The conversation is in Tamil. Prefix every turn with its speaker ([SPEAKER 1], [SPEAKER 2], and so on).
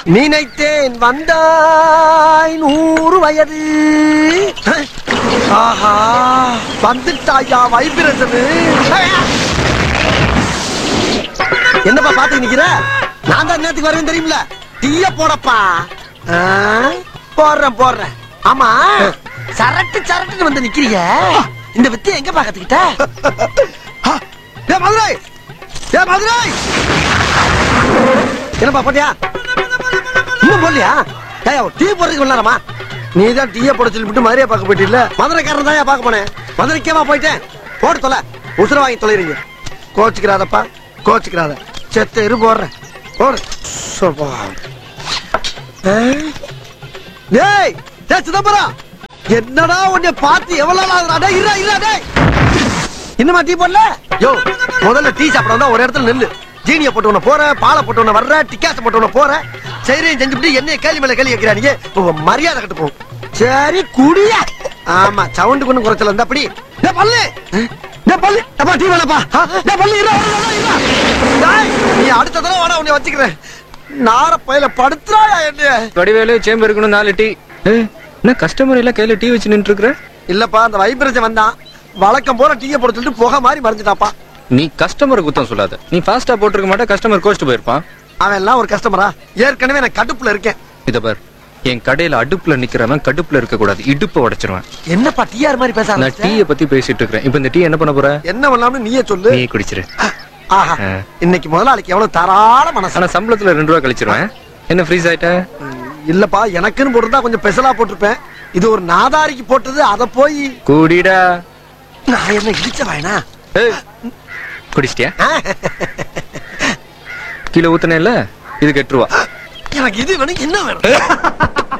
[SPEAKER 1] நினைத்தேன் வந்தாய் நூறு வயது ஆஹா வந்துட்டாயா வைப்ரேஷனு என்னப்பா பாத்து நிக்கிற நான் தான் நேத்துக்கு வரேன் தெரியுமில டீய போடப்பா ஆ, போடுறேன் போடுறேன் ஆமா சரட்டு சரட்டுன்னு வந்து நிக்கிறீங்க இந்த வித்தியை எங்க பாக்கத்துக்கிட்ட ஏ மதுரை ஏ மதுரை என்னப்பா போட்டியா இன்னும் போடலையா ஏய் டீ போடுறதுக்கு விளாடமா நீ தான் டீயை போட சொல்லிவிட்டு மதுரையை பார்க்க போயிட்டில்ல மதுரைக்காரன் தான் பார்க்க போனேன் மதுரைக்கேவா போயிட்டேன் போட்டு தொலை உசுர வாங்கி தொலைறீங்க கோச்சுக்கிறாதப்பா கோச்சுக்கிறாத செத்த இரு போடுறேன் போடு சோபா. ஆ? டேய் டேய் சிதம்பரம் என்னடா உன்னை பார்த்து எவ்வளவு நாள் ஆகுதுடா? டேய், இருடா, இருடா, டேய். இன்னுமா டீ போடல யோ முதல்ல டீ சாப்பிட வந்தா ஒரு இடத்துல நில்லு ஜீனிய போட்டு உன போற பாலை போட்டு உன வர்ற டிக்காச போட்டு உன போற சரியும் செஞ்சுட்டு என்னைய கேள்வி மேல கேள்வி கேட்கிறானீங்க இப்போ மரியாதை கட்டு போகும் சரி குடியா ஆமா சவுண்டு கொண்டு குறைச்சல இருந்தா அப்படி டேய் பல்லு டேய் பல்லு அப்பா டீ வேணப்பா டேய் பல்லு இரு, இரு, இரு, இரு. டேய், நீ அடுத்த தடவை வாடா உன்னை வச்சுக்கிறேன் நார பையில படுத்துறாயா என்ன
[SPEAKER 2] வடிவேலு சேம்பர் இருக்கணும் நாலு டீ ஏய், என்ன கஸ்டமர் எல்லாம் கையில டீ வச்சு நின்று இருக்கிற
[SPEAKER 1] இல்லப்பா அந்த வைப்ரேஷன் வந்தான் வழக்கம் போல டீயை போட சொல்லிட்டு புகை மாதிரி மறைஞ்சிட்டாப்பா
[SPEAKER 2] நீ கஸ்டமர் குத்தம் சொல்லாத நீ ஃபாஸ்டா போட்டிருக்க மாட்டே கஸ்டமர் கோச்சிட்டு போயிருப்பான்
[SPEAKER 1] அவன் எல்லாம் ஒரு கஸ்டமரா ஏற்கனவே நான் கடுப்புல இருக்கேன்
[SPEAKER 2] இத பார் என் கடையில அடுப்புல நிக்கிறவன் கடுப்புல இருக்க கூடாது இடுப்ப உடைச்சிருவேன்
[SPEAKER 1] என்னப்பா டிஆர் மாதிரி பேச
[SPEAKER 2] நான்
[SPEAKER 1] ஆரம்பிச்சிட்ட?
[SPEAKER 2] டீய பத்தி பேசிட்டு இருக்கிறேன் இப்போ இந்த டீ என்ன பண்ண போற
[SPEAKER 1] என்ன பண்ணலாம்னு நீயே சொல்லு
[SPEAKER 2] நீ குடிச்சிரு
[SPEAKER 1] ஆஹா
[SPEAKER 2] ஆ.
[SPEAKER 1] இன்னைக்கு முதலாளிக்கு எவ்வளவு தாராள மனசு
[SPEAKER 2] ஆனா சம்பளத்துல ரெண்டு ரூபா கழிச்சிருவேன் என்ன ஃப்ரீஸ் ஆயிட்ட
[SPEAKER 1] இல்லப்பா எனக்குன்னு போட்டிருந்தா கொஞ்சம் பெசலா போட்டிருப்பேன் இது ஒரு நாதாரிக்கு போட்டது அத போய்
[SPEAKER 2] கூடிடா
[SPEAKER 1] நான் என்ன இடிச்ச வாயனா
[SPEAKER 2] ஏய், குடிச்சிட்டியா கீழே ஊத்துனேல இதுக்கு எட்டு ரூபா
[SPEAKER 1] எனக்கு இது வேணும் என்ன வேணும்